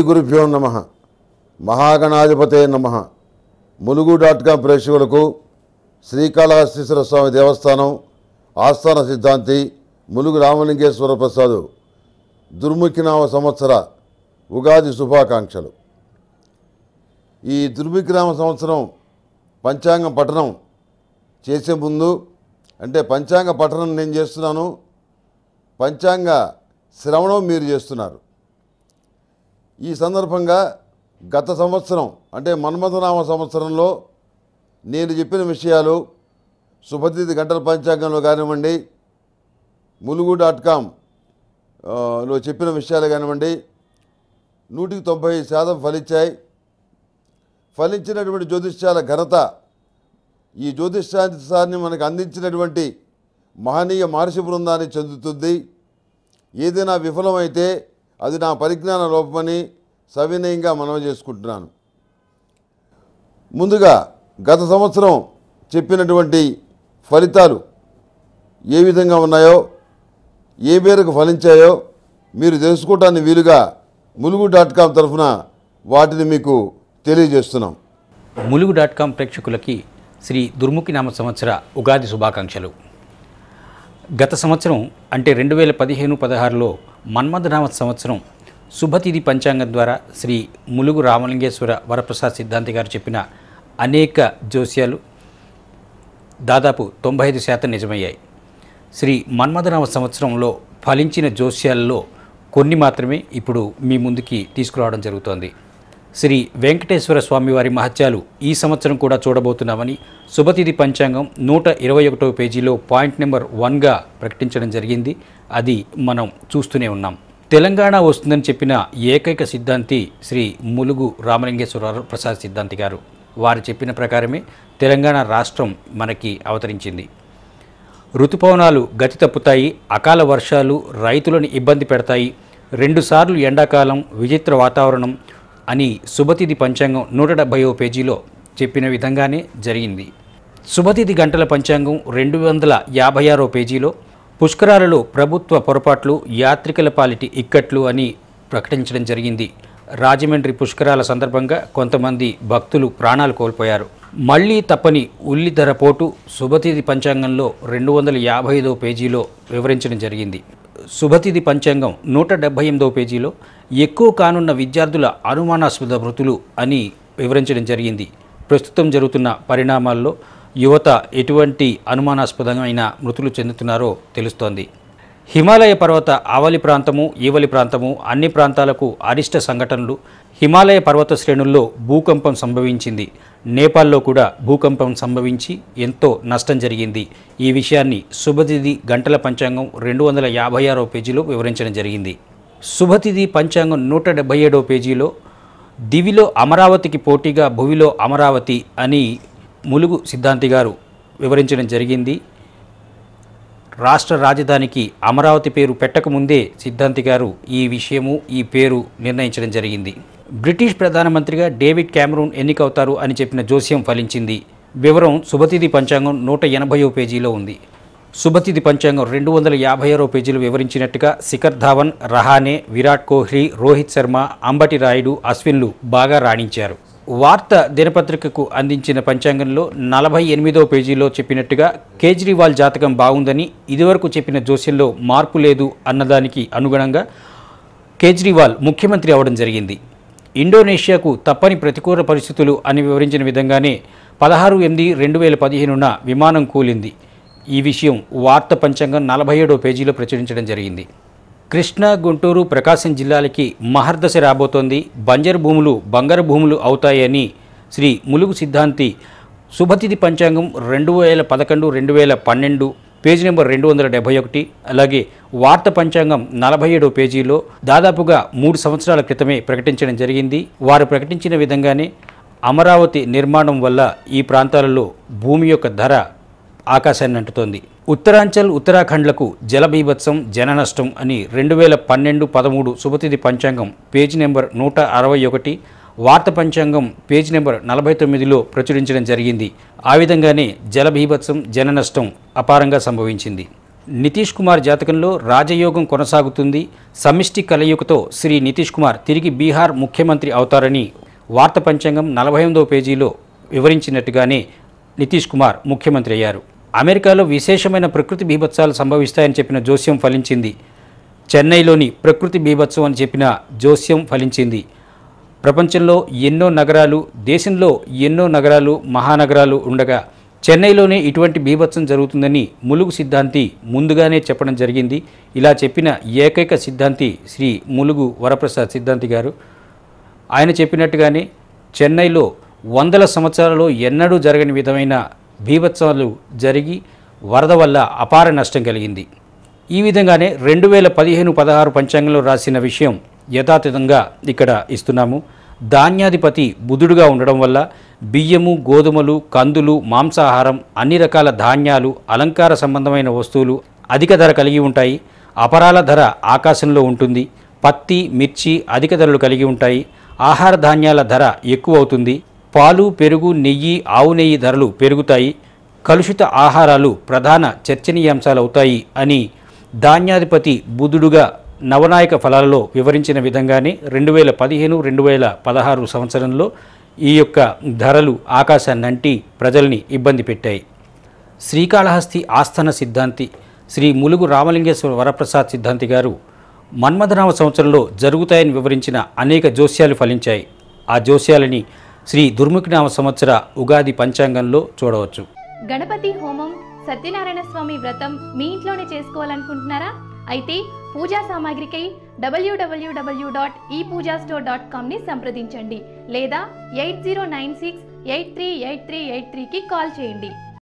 గురుభ్యో నమ మహాగణాధిపతే నమ ములుగు డాట్ కాం ప్రేక్షకులకు శ్రీకాళహస్తీశ్వర స్వామి దేవస్థానం ఆస్థాన సిద్ధాంతి ములుగు రామలింగేశ్వర ప్రసాద్ దుర్ముఖినామ సంవత్సర ఉగాది శుభాకాంక్షలు ఈ దుర్ముఖినామ సంవత్సరం పంచాంగం పఠనం చేసే ముందు అంటే పంచాంగ పఠనం నేను చేస్తున్నాను పంచాంగ శ్రవణం మీరు చేస్తున్నారు ఈ సందర్భంగా గత సంవత్సరం అంటే మన్మథనామ సంవత్సరంలో నేను చెప్పిన విషయాలు శుభతిథి గంటల పంచాంగంలో కానివ్వండి ములుగు డాట్ కామ్ ఆ, లో చెప్పిన విషయాలు కానివ్వండి నూటికి తొంభై శాతం ఫలించాయి ఫలించినటువంటి జ్యోతిష్యాల ఘనత ఈ జ్యోతిష్శాన్ని మనకు అందించినటువంటి మహనీయ మహర్షి బృందాన్ని చెందుతుంది ఏదైనా విఫలమైతే అది నా పరిజ్ఞాన లోపమని సవినయంగా మనవి చేసుకుంటున్నాను ముందుగా గత సంవత్సరం చెప్పినటువంటి ఫలితాలు ఏ విధంగా ఉన్నాయో ఏ మేరకు ఫలించాయో మీరు తెలుసుకోవటానికి వీలుగా ములుగు డాట్ కామ్ తరఫున వాటిని మీకు తెలియజేస్తున్నాం ములుగు డాట్ కామ్ ప్రేక్షకులకి శ్రీ దుర్ముఖి నామ సంవత్సర ఉగాది శుభాకాంక్షలు గత సంవత్సరం అంటే రెండు వేల పదిహేను పదహారులో మన్మథనామ సంవత్సరం శుభతిథి పంచాంగం ద్వారా శ్రీ ములుగు రామలింగేశ్వర వరప్రసాద్ సిద్ధాంతి గారు చెప్పిన అనేక జోస్యాలు దాదాపు తొంభై ఐదు శాతం నిజమయ్యాయి శ్రీ మన్మథనామ సంవత్సరంలో ఫలించిన జోస్యాలలో కొన్ని మాత్రమే ఇప్పుడు మీ ముందుకి తీసుకురావడం జరుగుతోంది శ్రీ వెంకటేశ్వర స్వామివారి మహత్యాలు ఈ సంవత్సరం కూడా చూడబోతున్నామని శుభతిథి పంచాంగం నూట ఇరవై ఒకటో పేజీలో పాయింట్ నెంబర్ వన్గా ప్రకటించడం జరిగింది అది మనం చూస్తూనే ఉన్నాం తెలంగాణ వస్తుందని చెప్పిన ఏకైక సిద్ధాంతి శ్రీ ములుగు రామలింగేశ్వర ప్రసాద్ సిద్ధాంతి గారు వారు చెప్పిన ప్రకారమే తెలంగాణ రాష్ట్రం మనకి అవతరించింది ఋతుపవనాలు గతి తప్పుతాయి అకాల వర్షాలు రైతులను ఇబ్బంది పెడతాయి రెండుసార్లు ఎండాకాలం విచిత్ర వాతావరణం అని శుభతిథి పంచాంగం నూట డెబ్భైవ పేజీలో చెప్పిన విధంగానే జరిగింది శుభతిథి గంటల పంచాంగం రెండు వందల యాభై ఆరో పేజీలో పుష్కరాలలో ప్రభుత్వ పొరపాట్లు యాత్రికుల పాలిటి ఇక్కట్లు అని ప్రకటించడం జరిగింది రాజమండ్రి పుష్కరాల సందర్భంగా కొంతమంది భక్తులు ప్రాణాలు కోల్పోయారు మళ్లీ తప్పని ఉల్లి ధర పోటు శుభతిథి పంచాంగంలో రెండు వందల యాభై ఐదో పేజీలో వివరించడం జరిగింది శుభతిథి పంచాంగం నూట డెబ్బై ఎనిమిదో పేజీలో ఎక్కువ కానున్న విద్యార్థుల అనుమానాస్పద మృతులు అని వివరించడం జరిగింది ప్రస్తుతం జరుగుతున్న పరిణామాల్లో యువత ఎటువంటి అనుమానాస్పదమైన మృతులు చెందుతున్నారో తెలుస్తోంది హిమాలయ పర్వత ఆవలి ప్రాంతము ఈవలి ప్రాంతము అన్ని ప్రాంతాలకు అరిష్ట సంఘటనలు హిమాలయ పర్వత శ్రేణుల్లో భూకంపం సంభవించింది నేపాల్లో కూడా భూకంపం సంభవించి ఎంతో నష్టం జరిగింది ఈ విషయాన్ని శుభతిథి గంటల పంచాంగం రెండు వందల యాభై ఆరో పేజీలో వివరించడం జరిగింది శుభతిథి పంచాంగం నూట డెబ్బై ఏడో పేజీలో దివిలో అమరావతికి పోటీగా భువిలో అమరావతి అని ములుగు సిద్ధాంతి గారు వివరించడం జరిగింది రాష్ట్ర రాజధానికి అమరావతి పేరు పెట్టకముందే సిద్ధాంతి గారు ఈ విషయము ఈ పేరు నిర్ణయించడం జరిగింది బ్రిటిష్ ప్రధానమంత్రిగా డేవిడ్ క్యామరూన్ ఎన్నికవుతారు అని చెప్పిన జోస్యం ఫలించింది వివరం శుభతిథి పంచాంగం నూట ఎనభైవ పేజీలో ఉంది శుభతిథి పంచాంగం రెండు వందల యాభై ఆరో పేజీలో వివరించినట్టుగా శిఖర్ ధావన్ రహానే విరాట్ కోహ్లీ రోహిత్ శర్మ అంబటి రాయుడు అశ్విన్లు బాగా రాణించారు వార్త దినపత్రికకు అందించిన పంచాంగంలో నలభై ఎనిమిదో పేజీలో చెప్పినట్టుగా కేజ్రీవాల్ జాతకం బాగుందని ఇదివరకు చెప్పిన జోస్యంలో మార్పు లేదు అన్నదానికి అనుగుణంగా కేజ్రీవాల్ ముఖ్యమంత్రి అవడం జరిగింది ఇండోనేషియాకు తప్పని ప్రతికూల పరిస్థితులు అని వివరించిన విధంగానే పదహారు ఎనిమిది రెండు వేల పదిహేనున విమానం కూలింది ఈ విషయం వార్త పంచాంగం నలభై ఏడో పేజీలో ప్రచురించడం జరిగింది కృష్ణా గుంటూరు ప్రకాశం జిల్లాలకి మహర్దశ రాబోతోంది బంజరు భూములు బంగారు భూములు అవుతాయని శ్రీ ములుగు సిద్ధాంతి శుభతిథి పంచాంగం రెండు వేల పదకొండు రెండు వేల పన్నెండు పేజీ నెంబర్ రెండు వందల డెబ్బై ఒకటి అలాగే వార్త పంచాంగం నలభై ఏడో పేజీలో దాదాపుగా మూడు సంవత్సరాల క్రితమే ప్రకటించడం జరిగింది వారు ప్రకటించిన విధంగానే అమరావతి నిర్మాణం వల్ల ఈ ప్రాంతాలలో భూమి యొక్క ధర ఆకాశాన్ని అంటుతోంది ఉత్తరాంచల్ ఉత్తరాఖండ్లకు జలబీభత్సం జన నష్టం అని రెండు వేల పన్నెండు పదమూడు శుభతిథి పంచాంగం పేజీ నెంబర్ నూట అరవై ఒకటి వార్త పంచాంగం పేజీ నెంబర్ నలభై తొమ్మిదిలో ప్రచురించడం జరిగింది ఆ విధంగానే జలబీభత్సం జన నష్టం అపారంగా సంభవించింది నితీష్ కుమార్ జాతకంలో రాజయోగం కొనసాగుతుంది సమిష్టి కలయికతో శ్రీ నితీష్ కుమార్ తిరిగి బీహార్ ముఖ్యమంత్రి అవుతారని వార్త పంచాంగం నలభై ఎనిమిదవ పేజీలో వివరించినట్టుగానే నితీష్ కుమార్ ముఖ్యమంత్రి అయ్యారు అమెరికాలో విశేషమైన ప్రకృతి బీభత్సాలు సంభవిస్తాయని చెప్పిన జోస్యం ఫలించింది చెన్నైలోని ప్రకృతి బీభత్సం అని చెప్పిన జోస్యం ఫలించింది ప్రపంచంలో ఎన్నో నగరాలు దేశంలో ఎన్నో నగరాలు మహానగరాలు ఉండగా చెన్నైలోనే ఇటువంటి బీభత్సం జరుగుతుందని ములుగు సిద్ధాంతి ముందుగానే చెప్పడం జరిగింది ఇలా చెప్పిన ఏకైక సిద్ధాంతి శ్రీ ములుగు వరప్రసాద్ సిద్ధాంతి గారు ఆయన చెప్పినట్టుగానే చెన్నైలో వందల సంవత్సరాలలో ఎన్నడూ జరగని విధమైన బీభత్సాలు జరిగి వరద వల్ల అపార నష్టం కలిగింది ఈ విధంగానే రెండు వేల పదిహేను పదహారు పంచాంగంలో రాసిన విషయం యథాతథంగా ఇక్కడ ఇస్తున్నాము ధాన్యాధిపతి బుధుడుగా ఉండడం వల్ల బియ్యము గోధుమలు కందులు మాంసాహారం అన్ని రకాల ధాన్యాలు అలంకార సంబంధమైన వస్తువులు అధిక ధర కలిగి ఉంటాయి అపరాల ధర ఆకాశంలో ఉంటుంది పత్తి మిర్చి అధిక ధరలు కలిగి ఉంటాయి ఆహార ధాన్యాల ధర ఎక్కువ అవుతుంది పాలు పెరుగు నెయ్యి ఆవు నెయ్యి ధరలు పెరుగుతాయి కలుషిత ఆహారాలు ప్రధాన చర్చనీయాంశాలు అవుతాయి అని ధాన్యాధిపతి బుధుడుగా నవనాయక ఫలాలలో వివరించిన విధంగానే రెండు వేల పదిహేను రెండు వేల పదహారు సంవత్సరంలో ఈ యొక్క ధరలు ఆకాశాన్ని అంటి ప్రజల్ని ఇబ్బంది పెట్టాయి శ్రీకాళహస్తి ఆస్థాన సిద్ధాంతి శ్రీ ములుగు రామలింగేశ్వర వరప్రసాద్ సిద్ధాంతి గారు మన్మథనామ సంవత్సరంలో జరుగుతాయని వివరించిన అనేక జోస్యాలు ఫలించాయి ఆ జోస్యాలని శ్రీ దుర్ముఖినామ సంవత్సర ఉగాది పంచాంగంలో చూడవచ్చు గణపతి హోమం సత్యనారాయణ స్వామి వ్రతం మీ ఇంట్లోనే చేసుకోవాలనుకుంటున్నారా అయితే పూజా సామాగ్రికై డబ్ల్యూడబ్ల్యూడబ్ల్యూ డాట్ ఈ పూజా స్టోర్ డాట్ కామ్ని సంప్రదించండి లేదా eight zero nine six eight three eight three eight త్రీకి కాల్ చేయండి